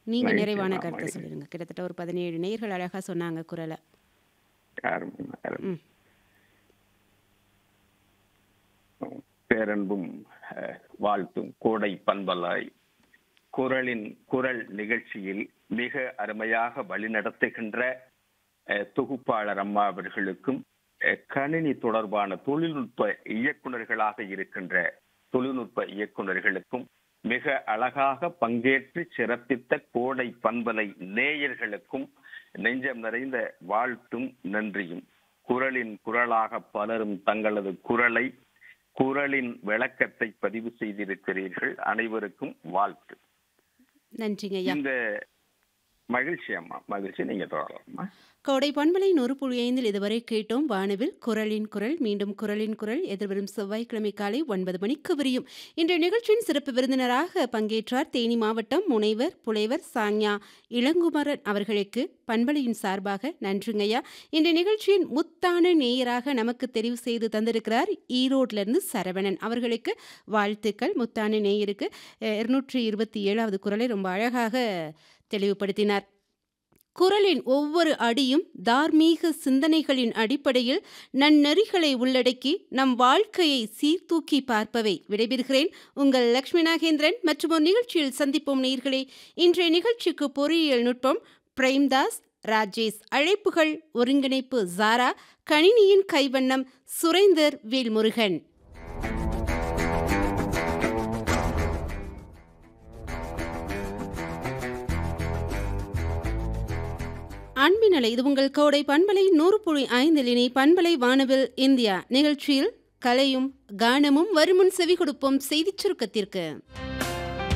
நீங்க மகிழ்ச்சி நிறைவான அம்மா, கருத்தை மகிழ்ச்சி. சொல்லிடுங்க கிட்டத்தட்ட ஒரு பதினேழு நேயர்கள் அழகா சொன்னாங்க குரலை அருமை, அருமை. ம் பேரன்பும் அஹ், வாழ்த்தும் கோடை பண்பலாய் குரலின் குரல் நிகழ்ச்சியில் மிக அருமையாக வழிநடத்துகின்ற அஹ், தொகுப்பாளர் அம்மா அவர்களுக்கும் அஹ், கணினி தொடர்பான தொழில்நுட்ப இயக்குனர்களாக இருக்கின்ற தொழில்நுட்ப இயக்குனர்களுக்கும் மிக அழகாக பங்கேற்று சிறப்பித்த கோடை பண்பலை நேயர்களுக்கும் நெஞ்சம் நிறைந்த வாழ்த்தும் நன்றியும் குரலின் குரலாக பலரும் தங்களது குரலை குரலின் விளக்கத்தை பதிவு செய்திருக்கிறீர்கள் அனைவருக்கும் வாழ்த்து நன்றிங்க ஐயா இந்த மகிழ்ச்சி அம்மா மகிழ்ச்சி நீங்க தொடரலாமா கோடை பண்பலை நூறு புள்ளி ஐந்தில் இதுவரை கேட்டோம் வானவில் குரலின் குரல் மீண்டும் குரலின் குரல் எதிர்வரும் செவ்வாய்க்கிழமை காலை ஒன்பது மணிக்கு விரியும் இன்றைய நிகழ்ச்சியின் சிறப்பு விருந்தினராக பங்கேற்றார் தேனி மாவட்டம் முனைவர் புலைவர் சாங்யா இளங்குமரன் அவர்களுக்கு பண்பலையின் சார்பாக நன்றிங்கய்யா இன்றைய நிகழ்ச்சியின் முத்தான நேயராக நமக்கு தெரிவு செய்து தந்திருக்கிறார் ஈரோட்லேருந்து சரவணன் அவர்களுக்கு வாழ்த்துக்கள் முத்தான நேயருக்கு இருநூற்றி இருபத்தி ஏழாவது குரலை ரொம்ப அழகாக தெளிவுபடுத்தினார் குரலின் ஒவ்வொரு அடியும் தார்மீக சிந்தனைகளின் அடிப்படையில் நன்னெறிகளை உள்ளடக்கி நம் வாழ்க்கையை சீர்தூக்கி பார்ப்பவை விடைபெறுகிறேன் உங்கள் லக்ஷ்மி நாகேந்திரன் மற்றும் ஒரு நிகழ்ச்சியில் சந்திப்போம் நேர்களே இன்றைய நிகழ்ச்சிக்கு பொறியியல் நுட்பம் பிரேம்தாஸ் ராஜேஷ் அழைப்புகள் ஒருங்கிணைப்பு ஜாரா கணினியின் கைவண்ணம் சுரேந்தர் வேல்முருகன் அன்பினலை இது உங்கள் கோடை பண்பலை நூறு புள்ளி ஐந்தில் இனி பண்பலை வானவில் இந்தியா நிகழ்ச்சியில் கலையும் கானமும் வருமுன் செவி கொடுப்போம் செய்திச் சுருக்கத்திற்கு